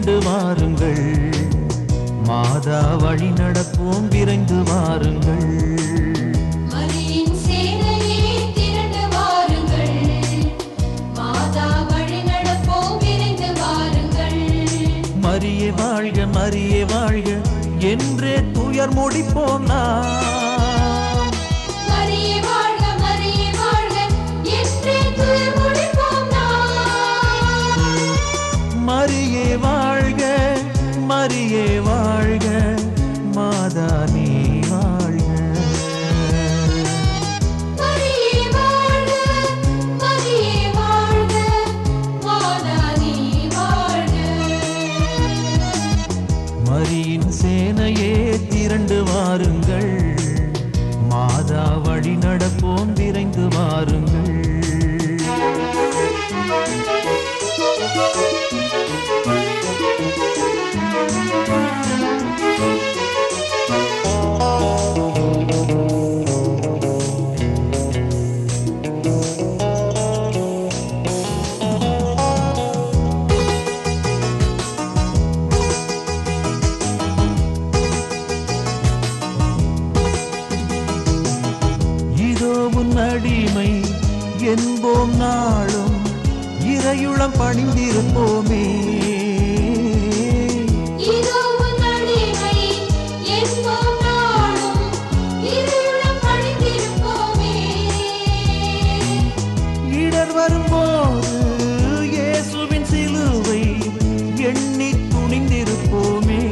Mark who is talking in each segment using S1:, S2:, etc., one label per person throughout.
S1: திரண்டு வாருங்கள் மாதா வழி நடப்போம் விரைந்து வாருங்கள்
S2: மரியின் சேனையே திரண்டு வாருங்கள் மாதா வழி நடப்போம் விரைந்து வாருங்கள்
S1: மரியே வாழ்க மரியே வாழ்க என்றே துயர் முடிப்போம் நாம்
S2: மரியே வாழ்க மரியே வாழ்க என்றே துயர் முடிப்போம் நாம்
S1: மரியே வாழ்க மரியே வாழ்க மாதா நீ வாழ்க
S2: மரியே வாழ்க மரியே வாழ்க மாதா நீ வாழ்க
S1: மரியின் சேனையே திரண்டு வாருங்கள் மாதா வழி நடப்போம் விரைந்து வாருங்கள் இதோ உன் அடிமை என்போம் நாளும் இறையுளம் பணிந்திருப்போமே
S2: இதோ உன் அடிமை என்போம் நாளும் இருளும் பணிந்திருப்போமே
S1: இடர் வரும்போது இயேசுவின் சிலுவை எண்ணி துணிந்திருப்போமே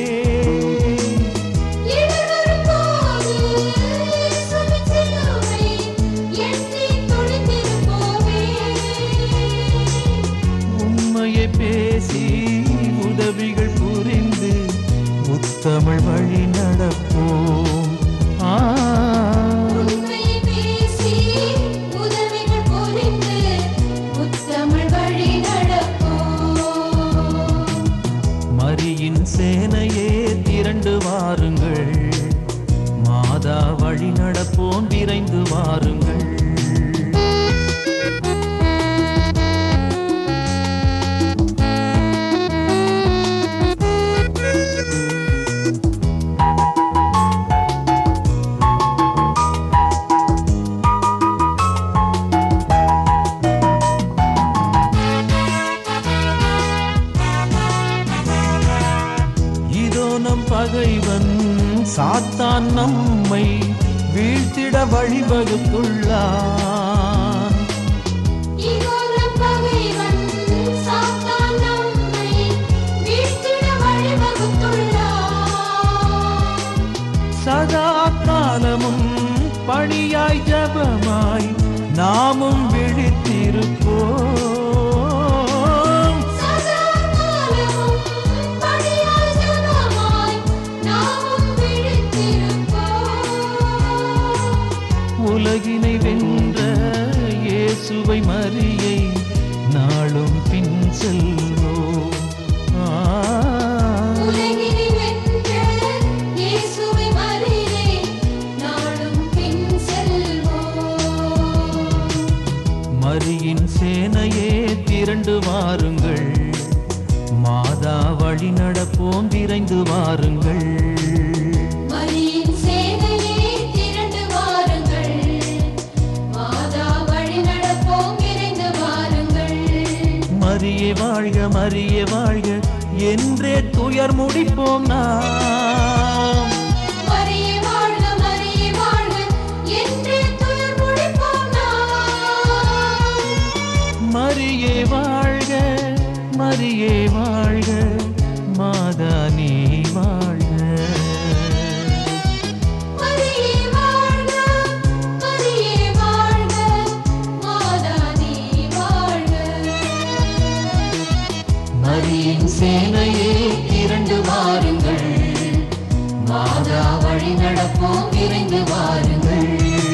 S2: இடர்வரும்போது இயேசுவின் சிலுவை எண்ணி துணிந்திருப்போமே.
S1: உண்மையை பேசி உதவிகள் புரிந்து முத்தமிழ் வழி நடப்போம் ஆ
S2: உண்மையை பேசி உதவிகள் புரிந்து முத்தமிழ் வழி நடப்போம்.
S1: மரியின் சேனையே திரண்டு வாருங்கள் மாதா வழி நடப்போம் விரைந்து வாருங்கள் இதோ நம் பகைவன் சாத்தான் நம்மை வீழ்த்திட வழிவகுத்துள்ளான்
S2: இதோ நம் பகைவன் சாத்தான் நம்மை வீழ்த்திட வழிவகுத்துள்ளான்.
S1: சதா காலமும் பணியாய் ஜபமாய் நாமும் விழித்திருப்போம்
S2: சதா காலமும் படியாய் ஜெபமாய் நாமும் விழித்திருப்போம்.
S1: உலகினை வென்ற இயேசுவை மரியை நாளும் பின் செல்வோம் ஆ.
S2: உலகினை வென்ற இயேசுவை மறியே நாளும் பின் செல்வோம்.
S1: மரியின் சேனையே திரண்டு வாருங்கள் மாதா வழி நடப்போம் விரைந்து வாருங்கள்
S2: மரியின் சேனையே திரண்டு வாருங்கள். மாதா வழி நடப்போம் விரைந்து வாருங்கள்.
S1: மரியே வாழ்க மரியே வாழ்க என்றே துயர் முடிப்போம் நாம்
S2: மரியே வாழ்க, மரியே வாழ்க என்றே துயர் முடிப்போம் நாம்.
S1: மரியே வாழ்க மரியே வாழ்க மாதா நீ வாழ்க
S2: மரியே வாழ்க, மரியே வாழ்க, மாதா நீ வாழ்க.
S1: மரியின் சேனையே திரண்டு வாருங்கள் மாதா வழி நடப்போம் விரைந்து வாருங்கள்